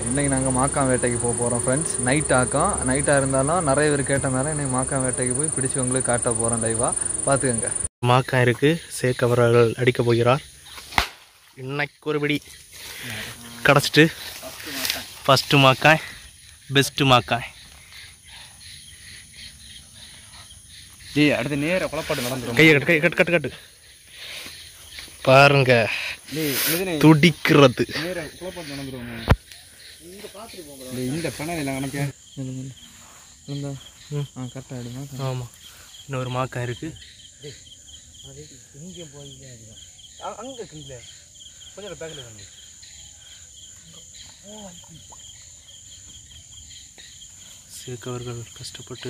இன்னைக்கு நாங்கள் மாக்கான் வேட்டைக்கு போக போகிறோம் ஃப்ரெண்ட்ஸ் நைட் ஆக்கம் நைட்டாக இருந்தாலும் நிறைய பேர் கேட்டனால இன்னைக்கு மாக்கான் வேட்டைக்கு போய் பிடிச்சி உங்களுக்கு காட்ட போகிறோம் லைவாக பார்த்துக்கங்க மாக்காய் இருக்கு சேக் அவர்கள் அடிக்க போகிறார் இன்னைக்கு ஒரு பிடி கிடச்சிட்டு ஃபஸ்ட்டு மாக்காய் பெஸ்ட்டு மாக்காய் டேய் அடுத்து நேர குழப்பாடு நடந்துடும் கையை கட்டு கை கட்டு கட்டு கட்டு பாருங்க டேய் இதுனே துடிக்கிறது நேர குழப்பாடு நடந்துடும் இந்த பணம் இல்லை கணக்கு இந்த ம். ஆ கரெக்டாக அடிமா ஆமாம் இன்னொரு மாக்காய் இருக்கு அங்கே கீழே கொஞ்சம் பேக்கில் வந்து சேக் அவர்கள் கஷ்டப்பட்டு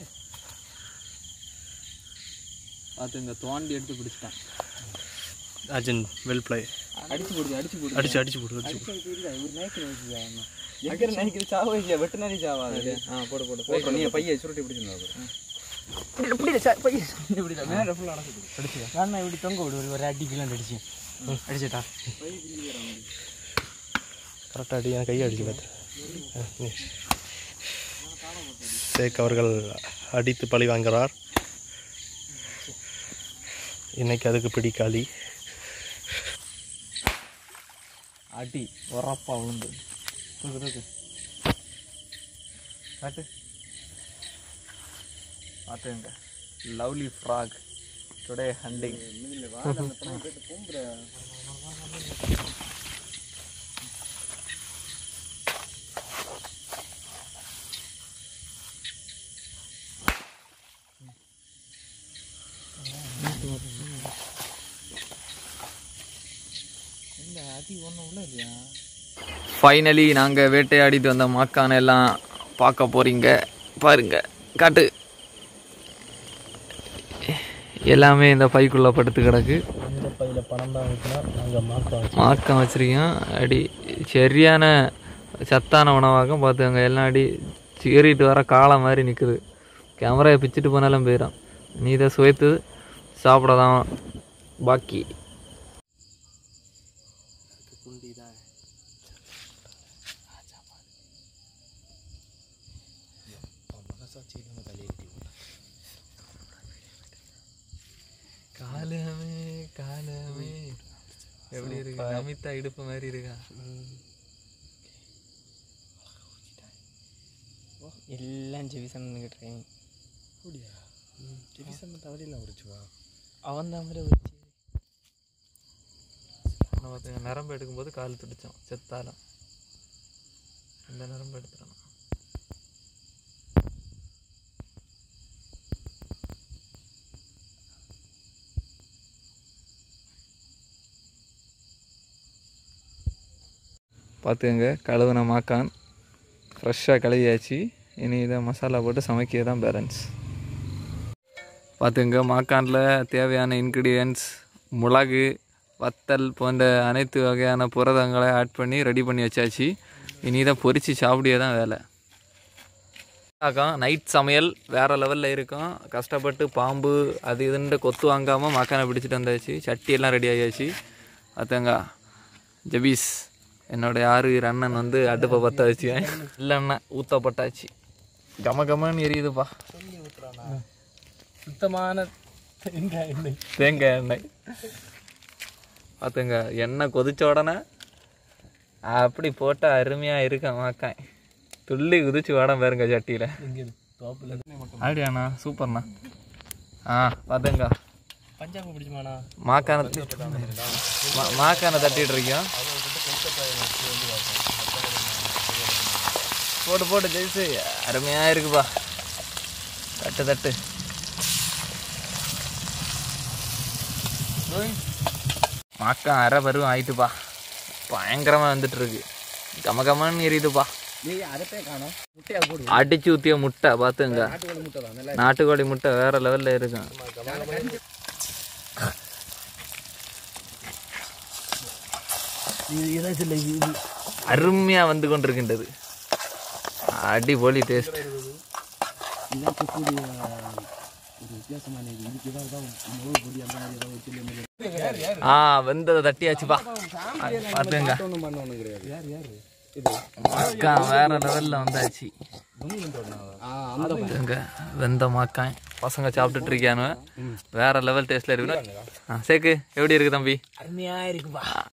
பார்த்துங்க தோண்டி எடுத்து பிடிச்சிட்டான் அர்ஜுன் வெல் பிளே அடிச்சு போடுது அடிச்சு போடுது அடிச்சு அடிச்சு போடு அடிச்சு போடு எக்கர் நினைக்குது சாவா இல்லையா வெட்டினரி சாவா அது ஆ போடு போடு போட்டு நீ பைய சுருட்டி பிடிச்சிருந்தா இப்படி தொங்க விடு ஒரு அடிக்கலாம் அடிச்சு அடிச்சுட்டா கரெக்டாக அடி எனக்கு கையை அடிச்சு பார்த்து சேக் அவர்கள் அடித்து பழி வாங்குகிறார் இன்னைக்கு அதுக்கு பிடிக்காளி அடி உரப்பா விழுந்து தூக்கு தூக்கு காட்டு பார்த்துங்க lovely frog today hunting finally நாங்கள் வேட்டையாடிட்டு வந்த மாக்கான எல்லாம் பார்க்க போறீங்க பாருங்க காட்டு எல்லாமே இந்த பைக்குள்ளே படுத்து கிடக்கு அந்த பையில் பணம் தான் வைக்கணும் நாங்கள் மாக்கம் மாக்கம் வச்சிருக்கோம் அடி சரியான சத்தான உணவாகும் பார்த்துக்கோங்க எல்லாம் அடி சீறிட்டு வர காளை மாதிரி நிற்குது கேமராயை பிச்சுட்டு போனாலும் போயிடும் நீ இதை சுவைத்து சாப்பிடதான் பாக்கி குண்டி தான் காலமே காலமே எப்படி இருக்கு நமிதா இடுப்பு மாதிரி இருக்கா எல்லாம் ஜெவிசன் கிட்டேன் அப்படியா டிவிஷன் தவறிலாம் உரிச்சுவா அவன் தான் மாதிரி வச்சு நான் பார்த்துங்க நரம்பு எடுக்கும்போது கால் துடிச்சோம் செத்தாலும் இந்த நரம்பு எடுத்துடணும் பார்த்துக்கங்க கழுவுன மாக்கான் ஃப்ரெஷ்ஷாக கழுவியாச்சு இனி இதை மசாலா போட்டு சமைக்க தான் பேலன்ஸ் பார்த்துங்க மாக்கானில் தேவையான இன்க்ரீடியன்ஸ் மிளகு வத்தல் போன்ற அனைத்து வகையான புரதங்களை ஆட் பண்ணி ரெடி பண்ணி வச்சாச்சு இனி தான் பொரித்து சாப்பிடியே தான் வேலை ஆக்கம் நைட் சமையல் வேறு லெவலில் இருக்கும் கஷ்டப்பட்டு பாம்பு அது இதுன்ட்டு கொத்து வாங்காமல் மக்கானை பிடிச்சிட்டு வந்தாச்சு சட்டி எல்லாம் ரெடி ஆகியாச்சு பார்த்துங்க ஜபீஸ் என்னோட ஆறு அண்ணன் வந்து அடுப்பை பற்ற வச்சு இல்லைண்ணா ஊற்றப்பட்டாச்சு கம கமன்னு எரியுதுப்பா சுத்தமான தேங்காய் எண்ணெய் தேங்காய் எண்ணெய் பார்த்துங்க எண்ணெய் கொதிச்ச உடனே அப்படி போட்டால் அருமையாக இருக்கும் மாக்காய் துள்ளி குதிச்சு வாடம் பாருங்க சட்டியில் இங்கே தோப்பில் அப்படியாண்ணா சூப்பர்ண்ணா ஆ பார்த்துங்க பஞ்சாபு பிடிச்சுமாண்ணா மாக்கான மா- மாக்கான தட்டிட்டு இருக்கோம் போட்டு போட்டு ஜெயிச்சு அருமையாக இருக்குப்பா தட்டு தட்டு மாக்கா அரை பருவம் ஆயிட்டுப்பா பயங்கரமாக வந்துட்டு இருக்கு கம கமன்னு எரியுதுப்பா நீ அடுத்தே காணும் முட்டையா போடு அடிச்சு ஊற்றிய முட்டை பார்த்துங்க நாட்டுக்கோழி முட்டை தான் நல்லா நாட்டுக்கோழி முட்டை வேற லெவலில் இருக்கும் இது ஏதாச்சும் இல்லை இது அருமையாக வந்து கொண்டிருக்கின்றது அடிபொலி டேஸ்ட் இதான் கூடிய ஒரு வித்தியாசமான இது இதுக்கு ஏதாவது தான் முழு பொடி அந்த மாதிரி ஏதாவது வச்சு ஆ வெந்ததை தட்டியாச்சுப்பா பார்த்துங்க ஒன்றும் பண்ண ஒன்றும் கிடையாது யார் யார் மாக்காய் வேற லெவல்ல வந்தாச்சு ஆ அந்த இங்க வெந்த மாக்காய் பசங்க சாப்பிட்டுட்டு இருக்கானு வேற லெவல் டேஸ்ட்ல இருக்கு ஆ, சேக்கு எப்படி இருக்கு தம்பி அருமையாக இருக்குப்பா